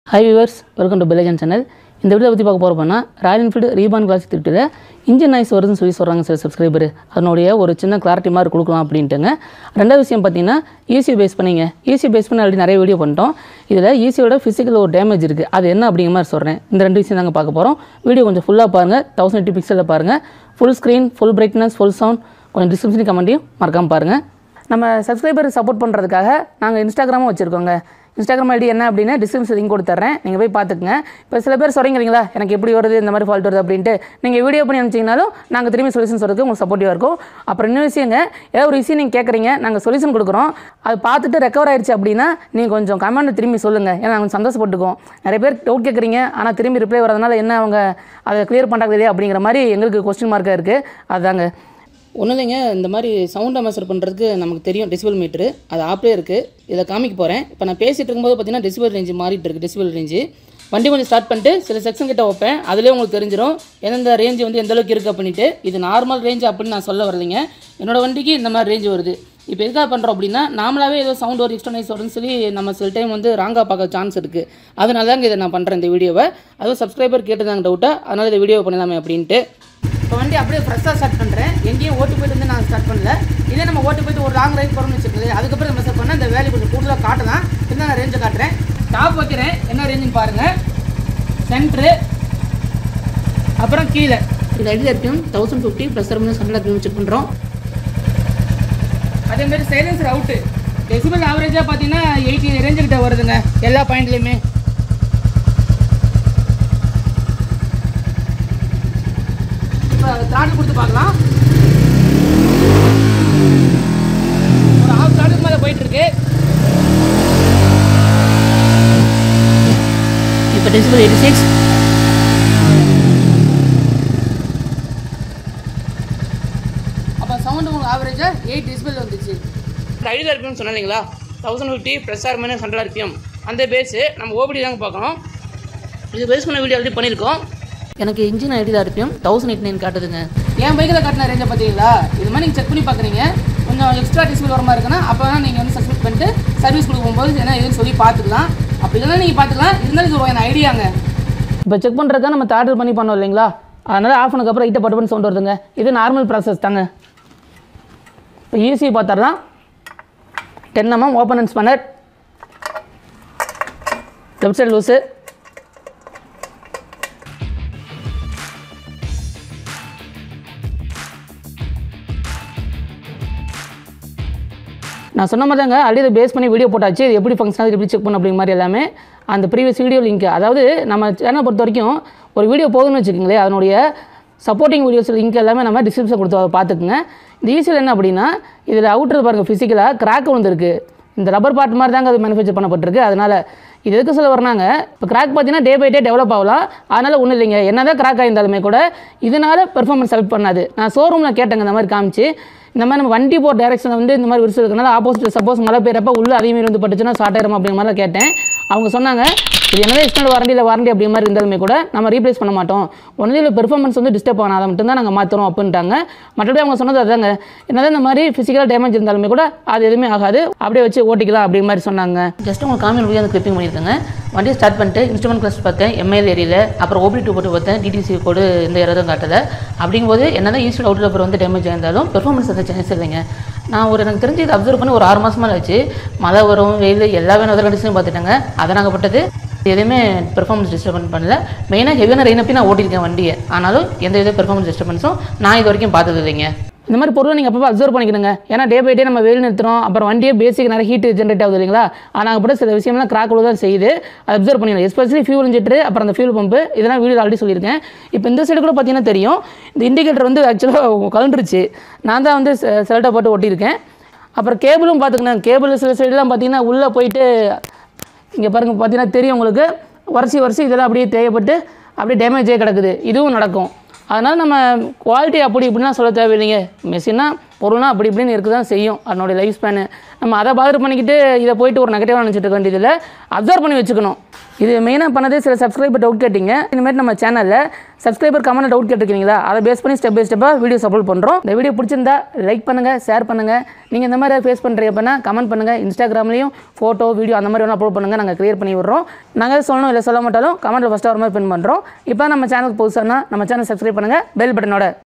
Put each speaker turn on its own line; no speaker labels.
high viewers welcome to பெலேஜன் channel இந்த video பற்றி பார்க்க போகிறோம்னா ராயல் என்ஃபீல்டு ரீபான் கிளாஸ் திட்டில் இன்ஜின் நாய்ஸ் வருதுன்னு சொல்லி சொல்கிறாங்க சில சப்ஸ்கிரைபர் அதனுடைய ஒரு சின்ன கிளாரிட்டி மாதிரி கொடுக்கலாம் அப்படின்ட்டுங்க ரெண்டாவது விஷயம் பார்த்தீங்கன்னா ஈஸி பேஸ் பண்ணிங்க ஈஸி பேஸ் பண்ணி ஆல்ரெடி நிறைய வீடியோ பண்ணிட்டோம் இதில் ஈஸியோட ஃபிசிக்கல் ஒரு டேமேஜ் இருக்குது அது என்ன அப்படிங்கிற மாதிரி சொல்கிறேன் இந்த ரெண்டு விஷயம் தாங்க பார்க்க போகிறோம் வீடியோ கொஞ்சம் ஃபுல்லாக பாருங்கள் தௌசண்ட் எயிட்டி பிக்சலில் பாருங்கள் full screen full brightness full sound கொஞ்சம் டிஸ்கிரிப்ஷன் கமெண்ட்டையும் மறக்காமல் பாருங்கள் நம்ம சப்ஸ்கிரைபர் சப்போர்ட் பண்ணுறதுக்காக நாங்கள் இன்ஸ்டாகிராமும் வச்சுருக்கோங்க இன்ஸ்டாகிராம் ஐடி என்ன அப்படின்னு டிஸ்கிரிப்ஷன் லிங்க் கொடுத்துட்றேன் நீங்கள் போய் பார்த்துக்குங்க இப்போ சில பேர் சொல்கிறீங்களா எனக்கு எப்படி வருது இந்த மாதிரி ஃபால்ட் வருது அப்படின்ட்டு நீங்கள் வீடியோ பண்ணி அனுப்பிச்சிங்கனாலும் நாங்கள் திரும்பி சொல்யூஷன் சொல்கிறதுக்கு உங்களுக்கு சப்போர்ட்டிவாக இருக்கும் அப்புறம் இன்னொரு விஷயங்க ஏதோ ஒரு விஷயம் நீங்கள் கேட்குறீங்க நாங்கள் சொல்யூஷன் கொடுக்குறோம் அது பார்த்துட்டு ரெக்கவர் ஆயிடுச்சு அப்படின்னா நீங்கள் கொஞ்சம் கமெண்ட் திரும்பி சொல்லுங்கள் ஏன்னா நாங்கள் சந்தோஷப்பட்டுக்குவோம் நிறைய பேர் டவுட் கேட்குறீங்க ஆனால் திரும்பி ரிப்ளை வரதுனால என்ன அவங்க அதை கிளியர் பண்ணுறாங்க இல்லையா அப்படிங்கிற மாதிரி எங்களுக்கு கொஸ்டின் மார்க்காக இருக்குது அதுதாங்க ஒன்றும் இல்லைங்க இந்த மாதிரி சவுண்டை மெஷர் பண்ணுறதுக்கு நமக்கு தெரியும் டெசிபல் மீட்ரு அது ஆப்லேயே இருக்குது இதை காமிக்க போகிறேன் இப்போ நான் பேசிகிட்டு இருக்கும்போது பார்த்தீங்கன்னா டெசிபல் ரேஞ்சு மாறிட்டு இருக்கு டெசிபல் ரேஞ்சு வண்டி கொஞ்சம் ஸ்டார்ட் பண்ணிட்டு சில செக்ஷன் கிட்ட வைப்பேன் அதிலே உங்களுக்கு தெரிஞ்சிடும் எந்தெந்த ரேஞ்சு வந்து எந்த அளவுக்கு இருக்குது அப்படின்ட்டு இது நார்மல் ரேஞ்ச் அப்படின்னு நான் சொல்ல வரலைங்க என்னோட வண்டிக்கு இந்த மாதிரி ரேஞ்ச் வருது இப்போ எதுக்காக பண்ணுறோம் அப்படின்னா நாமளாவே ஏதோ சவுண்ட் ஒரு எக்ஸ்டர்னைஸ் வரும்னு சொல்லி நம்ம சில டைம் வந்து ராங்காக பார்க்க சான்ஸ் இருக்குது அதனால தாங்க இதை நான் பண்ணுறேன் இந்த வீடியோவை அதுவும் சப்ஸ்கிரைபர் கேட்டதாங்க டவுட்டாக அதனால் இந்த வீடியோ பண்ணலாமே அப்படின்ட்டு இப்போ வண்டி அப்படியே ஃப்ரெஷ்ஷாக ஸ்டார்ட் பண்ணுறேன் எங்கேயும் ஓட்டு போயிட்டு வந்து நான் ஸ்டார்ட் பண்ணல இதே நம்ம ஓட்டு போயிட்டு ஒரு லாங் ரைட் போகிறோம்னு வச்சுக்கோங்க அதுக்கப்புறம் நம்ம ஸ்டார்ட் பண்ணால் இந்த வேலையை கொஞ்சம் கூடுதலாக காட்டலாம் இருந்தால் நான் ரேஞ்சை காட்டுறேன் டாப் வைக்கிறேன் என்ன ரேஞ்சுன்னு பாருங்கள் சென்ட்ரு அப்புறம் கீழே இது idle RPM thousand fifty plus minus hundred RPM check பண்ணுறோம் அதேமாரி சைலன்சர் அவுட்டு டெசிபல் ஆவரேஜாக பார்த்தீங்கன்னா எயிட்டி ரேஞ்சு கிட்ட வருதுங்க எல்லா பாயிண்ட்லேயுமே இப்போ த்ராடி கொடுத்து பார்க்கலாம் ஒரு ஹாஃப் த்ராடுக்கு மேலே போயிட்டு இருக்கு இப்போ டெசிபல் எயிட்டி சிக்ஸ் அப்போ சவுண்டு உங்களுக்கு ஆவரேஜாக எயிட் டெசிபல் வந்துச்சு ஐடி ஆர்பிஎம் சொன்னேன் இல்லைங்களா thousand fifty plus or minus hundred RPM அந்த பேஸு நம்ம ஓபிடி தாங்க பார்க்கணும் இது பேஸ் பண்ண வீடியோ ஆல்ரெடி பண்ணியிருக்கோம் எனக்கு engine idle RPM thousand eight nine காட்டுதுங்க என் பைக்கில் காட்டின ரேஞ்சை பார்த்தீங்களா இது மாதிரி நீங்கள் செக் பண்ணி பார்க்குறீங்க கொஞ்சம் எக்ஸ்ட்ரா டிஸ்பிள் வர மாதிரி இருக்குன்னா அப்போ தான் நீங்கள் வந்து சப்ஸ்கிரைப் பண்ணிட்டு சர்வீஸ் கொடுக்கும்போது என்ன இதுன்னு சொல்லி பார்த்துக்கலாம் அப்படி இல்லைன்னா நீங்கள் பார்த்துக்கலாம் இருந்தாலும் இது ஒரு ஐடியாங்க இப்போ செக் பண்ணுறதுக்கு நம்ம தாட்டல் பண்ணி பண்ணோம் இல்லைங்களா அதனால் ஆஃப் பண்ணதுக்கப்புறம் இட்ட பட்டு பண்ணி சவுண்ட் வருதுங்க இது நார்மல் ப்ராசஸ் தாங்க இப்போ ஈஸி பார்த்துடலாம் ten mm open and spanner left side loose நான் சொன்ன மாதிரி தாங்க ஆல்ரெடி இதை பேஸ் பண்ணி வீடியோ போட்டாச்சு இது எப்படி ஃபங்க்ஷன் ஆகுது எப்படி செக் பண்ண அப்படிங்கிற மாதிரி எல்லாமே அந்த ப்ரீவியஸ் வீடியோ லிங்க் அதாவது நம்ம சேனல் பொறுத்த வரைக்கும் ஒரு வீடியோ போகுதுன்னு வச்சுக்கோங்களேன் அதனுடைய சப்போர்ட்டிங் வீடியோஸ் லிங்க் எல்லாமே நம்ம டிஸ்கிரிப்ஷன் கொடுத்து அதை பார்த்துக்குங்க இந்த ஈஸியில் என்ன அப்படின்னா இதில் அவுட்டர் பாருங்கள் ஃபிசிக்கலாக கிராக் வந்துருக்கு இந்த ரப்பர் பார்ட் மாதிரி தாங்க அது மேனுஃபேக்சர் பண்ணப்பட்டிருக்கு அதனால் இது எதுக்கு சொல்ல வரணாங்க இப்போ கிராக் பார்த்தீங்கன்னா டே பை டே டெவலப் ஆகலாம் அதனால் ஒன்றும் இல்லைங்க என்ன தான் கிராக் ஆயிருந்தாலுமே கூட இதனால் பெர்ஃபார்மன்ஸ் ஹெல்ப் பண்ணாது நான் ஷோரூமில் கேட்டேங்க இந்த மாதிரி காமிச்சு இந்த மாதிரி நம்ம வண்டி போகிற டேரக்ஷன் வந்து இந்த மாதிரி விரிசல் இருக்கனால ஆப்போசிட் சப்போஸ் மழை பெய்யறப்ப உள்ள அதிகமாக வந்து பட்டுச்சுன்னா ஸ்டார்ட் ஆயிரும் அப்படிங்கிற மாதிரி கேட்டேன் அவங்க சொன்னாங்க இது என்னதான் எக்ஸ்டர்னல் வாரண்டி இல்லை வாரண்டி அப்படிங்கிற மாதிரி இருந்தாலுமே கூட நம்ம ரீப்ளேஸ் பண்ண மாட்டோம் ஒன்லி இல்லை பெர்ஃபார்மன்ஸ் வந்து டிஸ்டர்ப் ஆகாத மட்டும்தான் நாங்கள் மாற்றுறோம் அப்படின்ட்டாங்க மற்றபடி அவங்க சொன்னது அதாங்க என்னதான் இந்த மாதிரி ஃபிசிக்கலாக டேமேஜ் இருந்தாலுமே கூட அது எதுவுமே ஆகாது அப்படியே வச்சு ஓட்டிக்கலாம் அப்படிங்கிற மாதிரி சொன்னாங்க ஜஸ்ட் உங்களுக்கு காமியல் முடியாது அந்த கிளிப்பிங் பண்ணியிருக்காங்க வண்டியை ஸ்டார்ட் பண்ணிட்டு இன்ஸ்ட்ருமெண்ட் கிளாஸ் பார்த்தேன் எம்ஐஎல் ஏரியில் அப்புறம் ஓபி டூ போட்டு பார்த்தேன் டிடிசி கோடு இந்த இடம் காட்டலை அப்படிங்கும்போது என்னதான் ஈஸ்ட் அவுட்டில் அப்புறம் வந்து டேமேஜ் ஆயிருந்தாலும் பெர்ஃபார்மன்ஸ் அந்த சேஞ்சஸ் இல்லைங்க நான் ஒரு எனக்கு தெரிஞ்சு இதை அப்சர்வ் பண்ணி ஒரு ஆறு மாதமாக ஆச்சு மழை வரும் வெயில் எல்லாமே நான் கண்டிஷனும் பார்த்துட்டேங்க அதை நாங்கள் பட்டது எதுவுமே பெர்ஃபார்மன்ஸ் டிஸ்டர்பன்ஸ் பண்ணல மெயினாக ஹெவியான ரெயின் அப்பி நான் ஓட்டியிருக்கேன் வண்டியை ஆனாலும் எந்த வித பெர்ஃபார்மன்ஸ் டிஸ்டர்பன்ஸும் நான் இது வரைக்கும் பார்த்தது இல்லைங்க இந்த மாதிரி பொருளை நீங்கள் அப்பப்போ அப்சர்வ் பண்ணிக்கணுங்க ஏன்னா டே பை டே நம்ம வெயில் நிறுத்துறோம் அப்புறம் வண்டியே பேசிக் நிறைய ஹீட் ஜென்ரேட் ஆகுது இல்லைங்களா ஆனால் கூட சில விஷயம்லாம் கிராக் தான் செய்யுது அதை அப்சர்வ் பண்ணிக்கணும் எஸ்பெஷலி ஃபியூல் இன்ஜெக்டர் அப்புறம் அந்த ஃபியூல் பம்பு இதெல்லாம் வீடியோ ஆல்ரெடி சொல்லியிருக்கேன் இப்போ இந்த சைடு கூட பார்த்தீங்கன்னா தெரியும் இந்த இண்டிகேட்டர் வந்து ஆக்சுவலாக கலண்டுருச்சு நான் தான் வந்து செலக்டாக போட்டு ஒட்டியிருக்கேன் அப்புறம் கேபிளும் பார்த்துக்கணும் கேபிள் சில சைடுலாம் பார்த்தீங்கன்னா உள்ளே போயிட்டு இங்கே பாருங்கள் பார்த்தீங்கன்னா தெரியும் உங்களுக்கு வரிசை வரிசை இதெல்லாம் அப்படியே தேவைப்பட்டு அப்படியே டேமேஜ் ஆகி கிடக்குது இதுவும் நடக்கும் அதனால் நம்ம குவாலிட்டி அப்படி இப்படின்னா சொல்ல தேவையில்லைங்க மெஷினா பொருள்னா அப்படி இப்படின்னு இருக்க தான் செய்யும் அதனுடைய லைஃப் ஸ்பேனு நம்ம அதை பாதர் பண்ணிக்கிட்டு இதை போயிட்டு ஒரு நெகட்டிவாக நினச்சிட்டு இருக்க வேண்டியதில்லை அப்சர்வ் பண்ணி வச்சுக்கணும் இது மெயினாக பண்ணதே சில சப்ஸ்கிரைபர் டவுட் கேட்டிங்க இனிமேல் நம்ம சேனலில் சப்ஸ்கிரைபர் கமெண்ட் டவுட் கேட்டிருக்கீங்களா அதை பேஸ் பண்ணி ஸ்டெப் பை ஸ்டெப்பாக வீடியோஸ் அப்லோட் பண்ணுறோம் இந்த வீடியோ பிடிச்சிருந்தா லைக் பண்ணுங்கள் ஷேர் பண்ணுங்கள் நீங்கள் இந்த மாதிரி ஃபேஸ் பண்ணுறீங்க அப்படின்னா கமெண்ட் பண்ணுங்கள் இன்ஸ்டாகிராம்லேயும் ஃபோட்டோ வீடியோ அந்த மாதிரி வேணால் அப்லோட் பண்ணுங்கள் நாங்கள் க்ளியர் பண்ணி விடுறோம் நாங்கள் சொல்லணும் இல்லை சொல்ல மாட்டாலும் கமெண்ட்டில் ஃபஸ்ட்டாக ஒரு மாதிரி பின் பண்ணுறோம் இப்போ நம்ம சேனலுக்கு புதுசானா நம்ம சேனல் சப்ஸ்கிரைப் பண்ணுங்கள் பெல் பட்டனோட